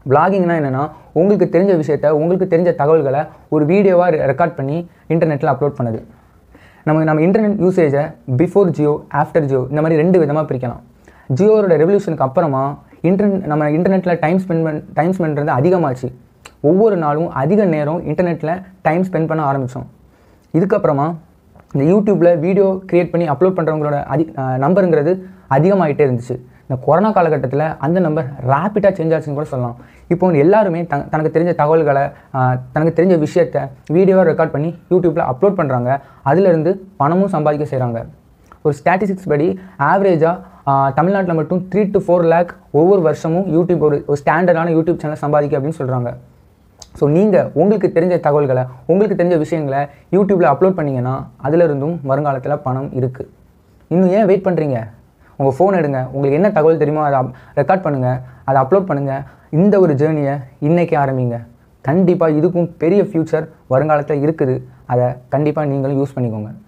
vloggingனா என்னென்னா உங்களுக்கு தெரிஞ்ச விஷயத்த உங்களுக்கு தெரிஞ்ச தகவல்களை ஒரு வீடியோவாக ரெக்கார்ட் பண்ணி இன்டர்நெட்டில் அப்லோட் பண்ணுது நம்ம நம்ம இன்டர்நெட் யூசேஜை பிஃபோர் ஜியோ ஆஃப்டர் ஜியோ இந்த மாதிரி ரெண்டு விதமாக பிரிக்கலாம் ஜியோவோட ரெவல்யூஷனுக்கு அப்புறமா இன்டர்நெட் நம்ம இன்டர்நெட்டில் டைம் ஸ்பெண்ட் பண் டைம் ஸ்பெண்ட் பண்ணுறது அதிகமாச்சு ஒவ்வொரு நாளும் அதிக நேரம் இன்டர்நெட்டில் டைம் ஸ்பெண்ட் பண்ண ஆரம்பித்தோம் இதுக்கப்புறமா இந்த யூடியூப்பில் வீடியோ க்ரியேட் பண்ணி அப்லோட் பண்ணுறவங்களோட அதி நம்பருங்கிறது அதிகமாகிட்டே இருந்துச்சு இந்த கொரோனா காலகட்டத்தில் அந்த நம்பர் ரேப்பிடாக சேஞ்ச் ஆச்சுன்னு கூட சொல்லலாம் இப்போ வந்து எல்லாருமே தன் தனக்கு தெரிஞ்ச தகவல்களை ஆஹ், தனக்கு தெரிஞ்ச விஷயத்த வீடியோவாக ரெக்கார்ட் பண்ணி யூடியூப்பில் அப்லோட் பண்ணுறாங்க அதிலிருந்து பணமும் சம்பாதிக்க செய்கிறாங்க ஒரு ஸ்டாட்டிஸ்டிக்ஸ் படி ஆவரேஜாக தமிழ்நாட்டில் மட்டும் த்ரீ டு ஃபோர் லேக் ஒவ்வொரு வருஷமும் யூடியூப் ஒரு ஒரு ஸ்டாண்டர்டான யூடியூப் சேனல் சம்பாதிக்க அப்படின்னு சொல்கிறாங்க ஸோ நீங்கள் உங்களுக்கு தெரிஞ்ச தகவல்களை உங்களுக்கு தெரிஞ்ச விஷயங்களை யூடியூப்பில் அப்லோட் பண்ணீங்கன்னா அதிலிருந்தும் வருங்காலத்தில் பணம் இருக்குது இன்னும் ஏன் வெயிட் பண்ணுறீங்க உங்கள் ஃபோன் எடுங்க உங்களுக்கு என்ன தகவல் தெரியுமோ அதை ரெக்கார்ட் பண்ணுங்கள் அதை அப்லோட் பண்ணுங்கள் இந்த ஒரு ஜேர்னியை இன்றைக்கி ஆரம்பிங்க கண்டிப்பாக இதுக்கும் பெரிய ஃப்யூச்சர் வருங்காலத்தில் இருக்குது அதை கண்டிப்பாக நீங்களும் யூஸ் பண்ணிக்கோங்க